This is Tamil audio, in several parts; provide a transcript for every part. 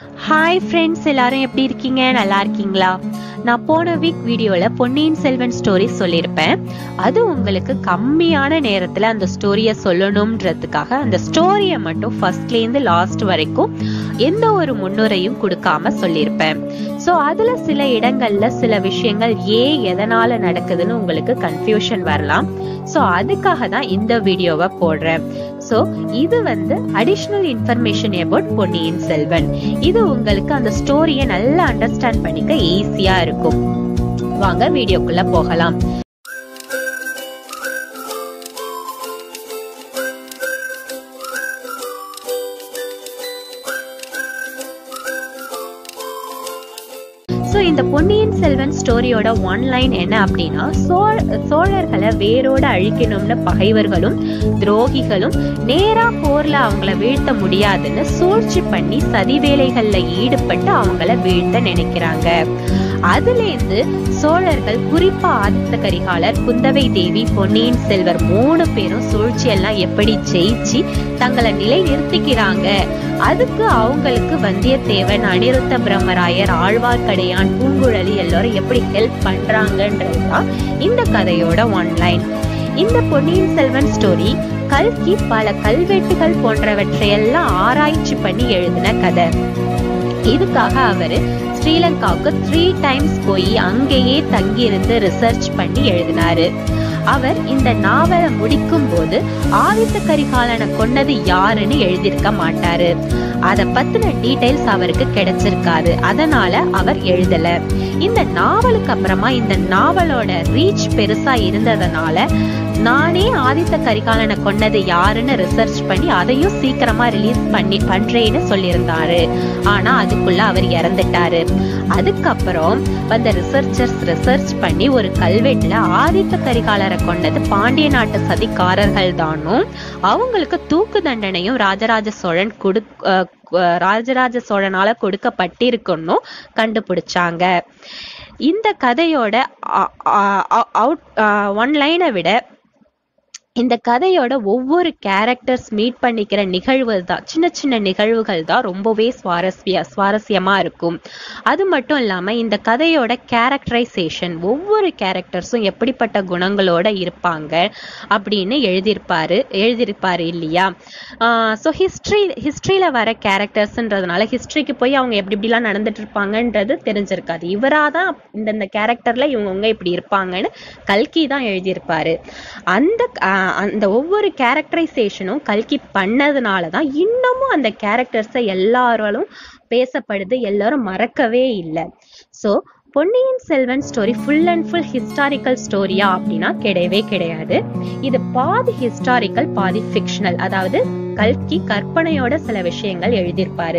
ஹாய் ஃப்ரெண்ட்ஸ் எல்லாரும் எப்படி இருக்கீங்க நல்லா இருக்கீங்களா நான் போன வீக் வீடியோவில் பொன்னியின் செல்வன் ஸ்டோரி சொல்லியிருப்பேன் அது உங்களுக்கு கம்மியான நேரத்தில் அந்த ஸ்டோரியை சொல்லணுன்றதுக்காக அந்த ஸ்டோரியை மட்டும் ஃபர்ஸ்ட்லேருந்து லாஸ்ட் வரைக்கும் எந்த ஒரு முன்னுரையும் கொடுக்காம சொல்லியிருப்பேன் ஸோ அதில் சில இடங்கள்ல சில விஷயங்கள் ஏன் எதனால நடக்குதுன்னு உங்களுக்கு கன்ஃபியூஷன் வரலாம் ஸோ அதுக்காக தான் இந்த வீடியோவை போடுறேன் ஸோ இது வந்து additional information about Ponniyin Selvan இது உங்களுக்கு அந்த ஸ்டோரியை நல்லா அண்டர்ஸ்டாண்ட் பண்ணிக்க ஈஸியா இருக்கும் வாங்க வீடியோக்குள்ள போகலாம் ஸோ இந்த பொன்னியின் செல்வன் ஸ்டோரியோட ஒன் லைன் என்ன அப்படின்னா சோழ சோழர்களை வேரோட அழிக்கணும்னு பகைவர்களும் துரோகிகளும் நேரா போர்ல அவங்கள வீழ்த்த முடியாதுன்னு சூழ்ச்சி பண்ணி சதி வேலைகள்ல ஈடுபட்டு அவங்கள வீழ்த்த நினைக்கிறாங்க அதுலேருந்து சோழர்கள் குறிப்பா ஆதித்த கரிகாலர் குந்தவை தேவி பொன்னியின் செல்வர் மூணு பேரும் சூழ்ச்சி எல்லாம் எப்படி ஜெயிச்சு தங்களை நிலை நிறுத்திக்கிறாங்க அதுக்கு அவங்களுக்கு வந்தியத்தேவன் அனிருத்த பிரம்மராயர் ஆழ்வார்க்கடையான் பூங்குழலி எல்லாரும் எப்படி ஹெல்ப் பண்றாங்கன்றதுதான் இந்த கதையோட ஒன்லைன் இந்த பொன்னியின் செல்வன் ஸ்டோரி கல்கி பல கல்வெட்டுகள் போன்றவற்றையெல்லாம் ஆராய்ச்சி பண்ணி எழுதின கதை இதுக்காக அவரு ஸ்ரீலங்காவுக்கு த்ரீ டைம்ஸ் போய் அங்கேயே தங்கியிருந்து ரிசர்ச் பண்ணி எழுதினாரு அவர் இந்த நாவலை முடிக்கும் போது ஆதித்த கரிகாலனை கொன்னது யாருன்னு எழுதியிருக்க மாட்டாரு அத பத்தின டீடைல்ஸ் அவருக்கு கிடைச்சிருக்காது அதனால அவர் எழுதல இந்த நாவலுக்கு அப்புறமா இந்த நாவலோட ரீச் பெருசா இருந்ததுனால நானே ஆதித்த கரிகாலனை கொன்னது யாருன்னு ரிசர்ச் பண்ணி அதையும் சீக்கிரமா ரிலீஸ் பண்ணி பண்றேன்னு சொல்லியிருந்தாரு ஆனா அதுக்குள்ள அவர் இறந்துட்டாரு அதுக்கப்புறம் வந்த ரிசர்ச்சர்ஸ் ரிசர்ச் பண்ணி ஒரு கல்வெட்டுல ஆதித்த கரிகாலரை கொண்டது பாண்டிய நாட்டு சதிகாரர்கள் தானும் அவங்களுக்கு தூக்கு தண்டனையும் ராஜராஜ சோழன் கொடு ராஜராஜ சோழனால கொடுக்கப்பட்டிருக்குன்னு கண்டுபிடிச்சாங்க இந்த கதையோட அவுட் ஒன் லைனை விட இந்த கதையோட ஒவ்வொரு கேரக்டர்ஸ் மீட் பண்ணிக்கிற நிகழ்வு தான் சின்ன சின்ன நிகழ்வுகள் தான் ரொம்பவே சுவாரஸ்ய சுவாரஸ்யமா இருக்கும் அது மட்டும் இல்லாம இந்த கதையோட கேரக்டரைசேஷன் ஒவ்வொரு கேரக்டர்ஸும் எப்படிப்பட்ட குணங்களோட இருப்பாங்க அப்படின்னு எழுதியிருப்பாரு எழுதியிருப்பாரு இல்லையா ஸோ ஹிஸ்ட்ரி ஹிஸ்ட்ரியில வர கேரக்டர்ஸ்ன்றதுனால ஹிஸ்ட்ரிக்கு போய் அவங்க எப்படி இப்படிலாம் நடந்துட்டு இருப்பாங்கன்றது தெரிஞ்சிருக்காது இவராக தான் இந்தந்த கேரக்டர்ல இவங்கவுங்க இப்படி இருப்பாங்கன்னு கல்கி தான் எழுதியிருப்பாரு அந்த அந்த ஒவ்வொரு கேரக்டரைசேஷனும் கல்கி பண்ணதுனால தான் இன்னமும் அந்த கேரக்டர்ஸை எல்லாராலும் பேசப்படுது எல்லாரும் மறக்கவே இல்லை so Ponniyin Selvan story full and full historical ஸ்டோரியா அப்படின்னா கிடையவே கிடையாது இது பாதி ஹிஸ்டாரிக்கல் பாதி ஃபிக்ஷனல் அதாவது கல்கி கற்பனையோட சில விஷயங்கள் எழுதியிருப்பாரு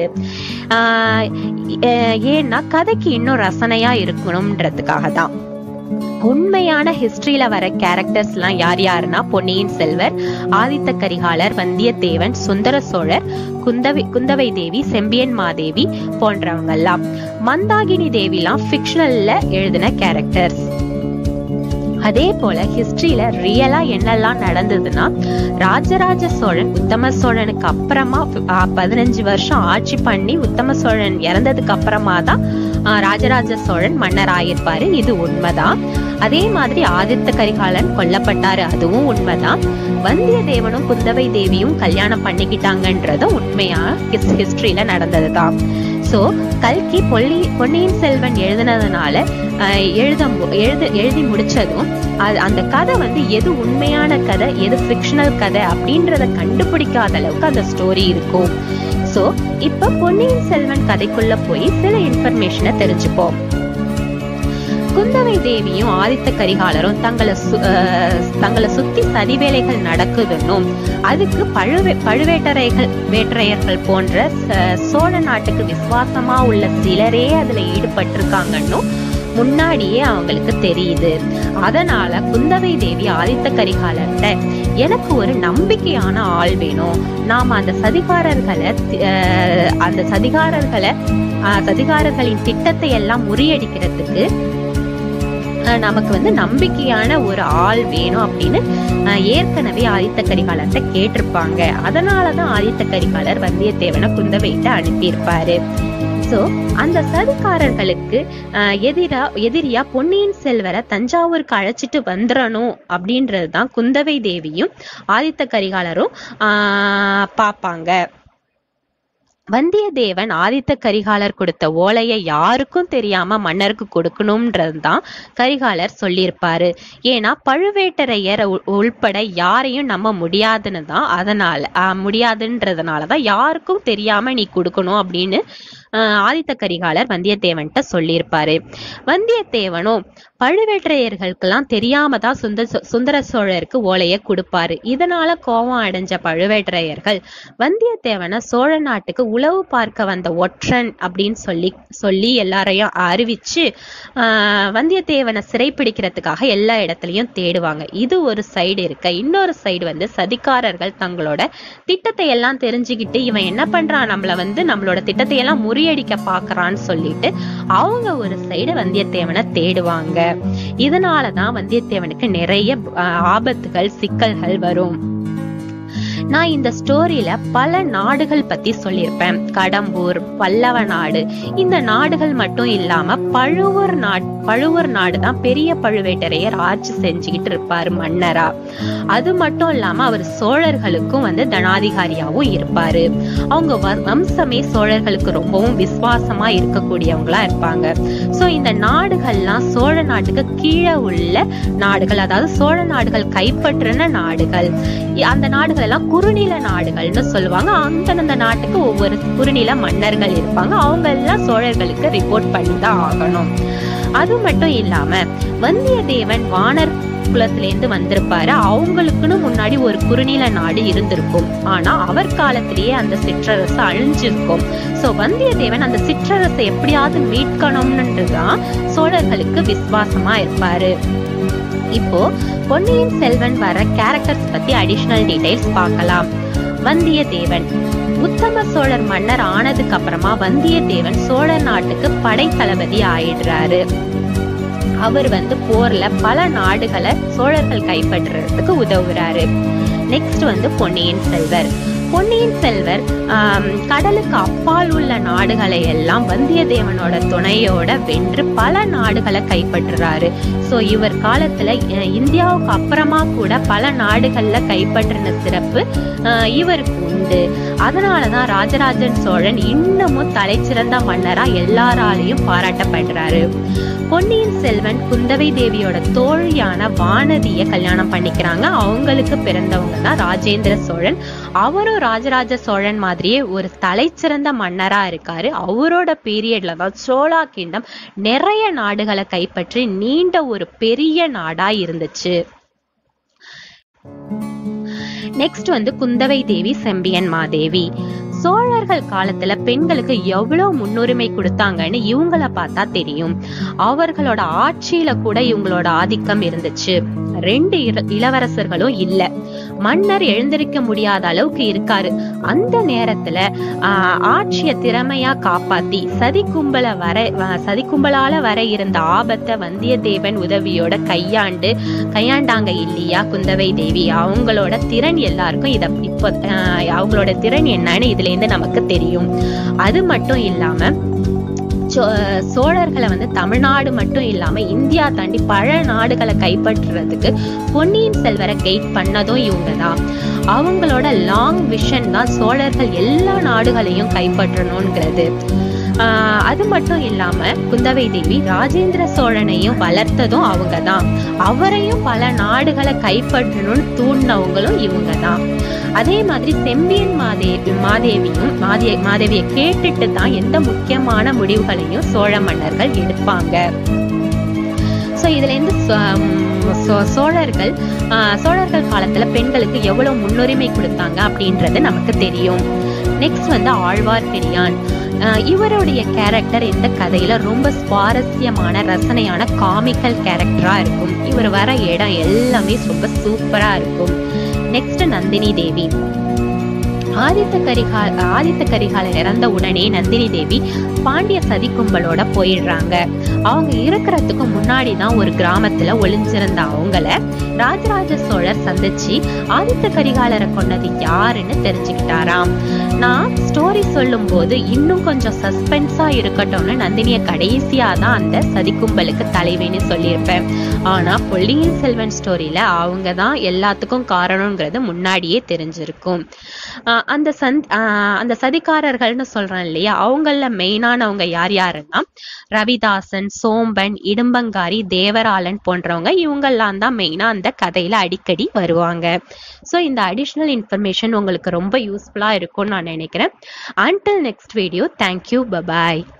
ஏன்னா கதைக்கு இன்னும் ரசனையா இருக்கணும்ன்றதுக்காக தான் உண்மையான ஹிஸ்டரியில வர கேரக்டர்ஸ் எல்லாம் யார் யாருன்னா பொன்னியின் செல்வர் ஆதித்த கரிகாலர் வந்தியத்தேவன் சுந்தர சோழர் குந்தவை குந்தவை தேவி செம்பியன் மாதேவி போன்றவங்க எல்லாம் மந்தாகினி தேவிலாம் ஃபிக்ஷனல்ல எழுதின கேரக்டர்ஸ் அதே போல ஹிஸ்டரியில ரியலா என்னெல்லாம் நடந்ததுன்னா ராஜராஜ சோழன் உத்தம சோழனுக்கு அப்புறமா பதினஞ்சு வருஷம் ஆட்சி பண்ணி உத்தம சோழன் இறந்ததுக்கு அப்புறமா தான் ராஜராஜ சோழன் மன்னர் ஆயிருப்பாரு இது உண்மைதான் அதே மாதிரி ஆதித்த கரிகாலன் கொல்லப்பட்டாரு அதுவும் உண்மைதான் வந்தியத்தேவனும் குந்தவை தேவியும் கல்யாணம் பண்ணிக்கிட்டாங்கன்றதும் உண்மையா ஹிஸ்டரியில நடந்ததுதான் ஸோ கல்கி பொல்லி பொன்னியின் செல்வன் எழுதினதுனால எழுத எழுத எழுதி முடிச்சதும் அந்த கதை வந்து எது உண்மையான கதை எது ஃபிக்ஷனல் கதை அப்படின்றத கண்டுபிடிக்காத அளவுக்கு அந்த ஸ்டோரி இருக்கும் ஸோ இப்போ பொன்னியின் செல்வன் கதைக்குள்ள போய் சில இன்ஃபர்மேஷனை தெரிஞ்சுப்போம் குந்தவை தேவியும் ஆதித்த கரிகாலரும் தங்களை தங்களை சுத்தி சதி வேலைகள் நடக்குதுன்னும் அதுக்கு பழுவே பழுவேட்டரைகள் வேட்டரையர்கள் போன்ற சோழ நாட்டுக்கு விசுவாசமா உள்ள சிலரே அதுல ஈடுபட்டிருக்காங்கன்னும் முன்னாடியே அவங்களுக்கு தெரியுது அதனால குந்தவை தேவி ஆதித்த கரிகாலர்கிட்ட எனக்கு ஒரு நம்பிக்கையான ஆள் வேணும் நாம அந்த சதிகாரர்களை அந்த சதிகாரர்களை சதிகாரர்களின் திட்டத்தை எல்லாம் முறியடிக்கிறதுக்கு நமக்கு வந்து நம்பிக்கையான ஒரு ஆள் வேணும் அப்படின்னு அஹ், ஏற்கனவே ஆதித்த கரிகாலர்கிட்ட கேட்டிருப்பாங்க அதனாலதான் ஆதித்த கரிகாலர் வந்தியத்தேவனை குந்தவைகிட்ட அனுப்பியிருப்பாரு சோ அந்த சதிகாரர்களுக்கு ஆஹ், எதிரா எதிரியா பொன்னியின் செல்வரை தஞ்சாவூருக்கு அழைச்சிட்டு வந்துடணும் அப்படின்றது தான் குந்தவை தேவியும் ஆதித்த கரிகாலரும் ஆஹ், பார்ப்பாங்க வந்தியத்தேவன் ஆதித்த கரிகாலர் கொடுத்த ஓலையை யாருக்கும் தெரியாம மன்னருக்கு கொடுக்கணும்ன்றது தான் கரிகாலர் சொல்லியிருப்பாரு ஏன்னா பழுவேட்டரையர் உள்- உள்பட யாரையும் நம்ப முடியாதுன்னு தான் அதனால ஆஹ், முடியாதுன்றதுனால தான் யாருக்கும் தெரியாம நீ கொடுக்கணும் அப்படின்னு ஆஹ், ஆதித்த கரிகாலர் வந்தியத்தேவன்கிட்ட சொல்லியிருப்பாரு வந்தியத்தேவனும் பழுவேட்டரையர்களுக்கெல்லாம் தெரியாம தான் சுந்த சுந்தர சோழருக்கு ஓலையை கொடுப்பாரு இதனால கோபம் அடைஞ்ச பழுவேட்டரையர்கள் வந்தியத்தேவனை சோழ நாட்டுக்கு உளவு பார்க்க வந்த ஒற்றன் அப்படின்னு சொல்லி சொல்லி எல்லாரையும் அறிவிச்சு ஆஹ், வந்தியத்தேவனை சிறைப்பிடிக்கிறதுக்காக எல்லா இடத்துலயும் தேடுவாங்க இது ஒரு சைடு இருக்க இன்னொரு சைடு வந்து சதிகாரர்கள் தங்களோட திட்டத்தை எல்லாம் தெரிஞ்சுக்கிட்டு இவன் என்ன பண்றான் நம்மள வந்து நம்மளோட திட்டத்தை எல்லாம் முறியடிக்க பாக்குறான்னு சொல்லிட்டு அவங்க ஒரு சைடு வந்தியத்தேவனை தேடுவாங்க இதனாலதான் வந்தியத்தேவனுக்கு நிறைய ஆஹ், ஆபத்துகள் சிக்கல்கள் வரும் நான் இந்த ஸ்டோரியில பல நாடுகள் பத்தி சொல்லியிருப்பேன் கடம்பூர் பல்லவ நாடு இந்த நாடுகள் மட்டும் இல்லாம பழுவூர் நாடு பழுவூர் நாடு தான் பெரிய பழுவேட்டரையர் ஆட்சி செஞ்சுக்கிட்டு இருப்பாரு மன்னரா அது மட்டும் இல்லாம அவர் சோழர்களுக்கும் வந்து தனாதிகாரியாவும் இருப்பாரு அவங்க வ- வம்சமே சோழர்களுக்கு ரொம்பவும் விசுவாசமா இருக்கக்கூடியவங்களா இருப்பாங்க சோ இந்த நாடுகள்லாம் சோழ நாட்டுக்கு கீழே உள்ள நாடுகள் அதாவது சோழ நாடுகள் கைப்பற்றின நாடுகள் இ- அந்த நாடுகள் எல்லாம் குறுநில நாடுகள்னு சொல்லுவாங்க அந்தந்த நாட்டுக்கு ஒவ்வொரு குறுநில மன்னர்கள் இருப்பாங்க அவங்க எல்லாம் சோழர்களுக்கு ரிப்போர்ட் பண்ணி தான் ஆகணும் அது மட்டும் இல்லாம வந்தியத்தேவன் வானர் குலத்திலேருந்து வந்திருப்பாரு அவங்களுக்குன்னு முன்னாடி ஒரு குறுநில நாடு இருந்திருக்கும் ஆனா அவர் காலத்திலேயே அந்த சிற்றரசு அழிஞ்சிருக்கும் சோ வந்தியத்தேவன் அந்த சிற்றரசை எப்படியாவது மீட்கணும்னுன்றதுதான் சோழர்களுக்கு விசுவாசமா இருப்பாரு இப்போ பொன்னியின் செல்வன் வர கேரக்டர்ஸ் பத்தி அடிஷனல் டீடைல்ஸ் பார்க்கலாம் வந்தியத்தேவன் உத்தம சோழர் மன்னர் ஆனதுக்கு அப்புறமா வந்தியத்தேவன் சோழ நாட்டுக்கு படை தளபதி ஆயிடுறாரு அவர் வந்து போர்ல பல நாடுகளை சோழர்கள் கைப்பற்றுறதுக்கு உதவுறாரு நெக்ஸ்ட் வந்து பொன்னியின் செல்வர் பொன்னியின் செல்வர் ஆம், கடலுக்கு அப்பால் உள்ள நாடுகளை எல்லாம் வந்தியத்தேவனோட துணையோட வென்று பல நாடுகளை கைப்பற்றுறாரு சோ இவர் காலத்துல அஹ், இந்தியாவுக்கு அப்புறமா கூட பல நாடுகள்ல கைப்பற்றின சிறப்பு அஹ், இவருக்கு உண்டு அதனாலதான் ராஜராஜன் சோழன் இன்னமும் தலைச்சிறந்த மன்னரா எல்லாராலையும் பாராட்டப்படுறாரு பொன்னியின் செல்வன் குந்தவை தேவியோட தோழியான வானதிய கல்யாணம் பண்ணிக்கிறாங்க அவங்களுக்கு பிறந்தவங்க தான் ராஜேந்திர சோழன் அவரும் ராஜராஜ சோழன் மாதிரியே ஒரு தலைச்சிறந்த மன்னரா இருக்காரு அவரோட பீரியட்ல தான் சோழா கிங்டம் நிறைய நாடுகளை கைப்பற்றி நீண்ட ஒரு பெரிய நாடா இருந்துச்சு நெக்ஸ்ட் வந்து குந்தவை தேவி செம்பியன் மாதேவி சோழர்கள் காலத்துல பெண்களுக்கு எவ்வளவு முன்னுரிமை கொடுத்தாங்கன்னு இவங்கள பார்த்தா தெரியும் அவர்களோட ஆட்சியில கூட இவங்களோட ஆதிக்கம் இருந்துச்சு ரெண்டு இள- இளவரசர்களும் இல்ல மன்னர் எழுந்திருக்க முடியாத அளவுக்கு இருக்காரு அந்த நேரத்துல ஆஹ், ஆட்சிய திறமையா காப்பாத்தி சதி கும்பல வர வ- சதி கும்பலால வர இருந்த ஆபத்தை வந்தியத்தேவன் உதவியோட கையாண்டு கையாண்டாங்க இல்லையா குந்தவை தேவி அவங்களோட திறன் எல்லாருக்கும் இத இப்போ ஆஹ், அவங்களோட திறன் என்னன்னு இதுல இருந்து நமக்கு தெரியும் அது மட்டும் இல்லாம சோ- சோழர்களை வந்து தமிழ்நாடு மட்டும் இல்லாம இந்தியா தாண்டி பல நாடுகளை கைப்பற்றுறதுக்கு பொன்னியின் செல்வரை கைட் பண்ணதும் இவங்க தான் அவங்களோட லாங் விஷன் தான் சோழர்கள் எல்லா நாடுகளையும் கைப்பற்றணுங்கிறது ஆஹ் அது மட்டும் இல்லாம குந்தவை தேவி ராஜேந்திர சோழனையும் வளர்த்ததும் அவங்க தான் அவரையும் பல நாடுகளை கைப்பற்றணும்னு தூண்டினவங்களும் இவங்க தான் அதே மாதிரி செம்பியன் மாதேவி மாதேவியும் மாதே மாதேவியை கேட்டுட்டு தான் எந்த முக்கியமான முடிவுகளையும் சோழ மன்னர்கள் எடுப்பாங்க ஸோ இதுல இருந்து சோ- ம், சோ- சோழர்கள் ஆஹ், சோழர்கள் காலத்துல பெண்களுக்கு எவ்வளவு முன்னுரிமை கொடுத்தாங்க அப்படின்றது நமக்கு தெரியும் நெக்ஸ்ட் வந்து ஆழ்வார்க்கடியான் ஆஹ், இவருடைய கேரக்டர் இந்த கதையில ரொம்ப சுவாரஸ்யமான ரசனையான காமிக்கல் கேரக்டரா இருக்கும் இவர் வர இடம் எல்லாமே ரொம்ப சூப்பரா இருக்கும் நெக்ஸ்ட் நந்தினி தேவி ஆதித்த கரிகால் ஆதித்த கரிகாலர் இறந்த உடனே நந்தினி தேவி பாண்டிய சதி கும்பலோட போயிடுறாங்க அவங்க இருக்கிறதுக்கு முன்னாடி தான் ஒரு கிராமத்துல ஒளிஞ்சிருந்த அவங்கள ராஜராஜ சோழர் சந்திச்சு ஆதித்த கரிகாலரை கொன்னது யாருன்னு தெரிஞ்சுக்கிட்டாராம் நான் ஸ்டோரி சொல்லும் போது இன்னும் கொஞ்சம் சஸ்பென்ஸா இருக்கட்டும்னு நந்தினிய கடைசியா தான் அந்த சதிக்கும்பலுக்கு தலைவின்னு சொல்லியிருப்பேன் ஆனா பொல்லியின் செல்வன் ஸ்டோரியில அவங்க தான் எல்லாத்துக்கும் காரணங்கிறது முன்னாடியே தெரிஞ்சிருக்கும் ஆஹ் அந்த சந்த் ஆஹ் அந்த சதிகாரர்கள்னு சொல்றேன் இல்லையா அவங்கள மெயினானவங்க யார் யாருன்னா ரவிதாசன் சோம்பன் இடும்பங்காரி தேவராளன் போன்றவங்க இவங்கெல்லாம் தான் மெயினா அந்த கதையில அடிக்கடி வருவாங்க ஸோ இந்த அடிஷ்னல் இன்ஃபர்மேஷன் உங்களுக்கு ரொம்ப யூஸ்ஃபுல்லா இருக்கும்னு நான் நினைக்கிறேன் until next video thank you bye bye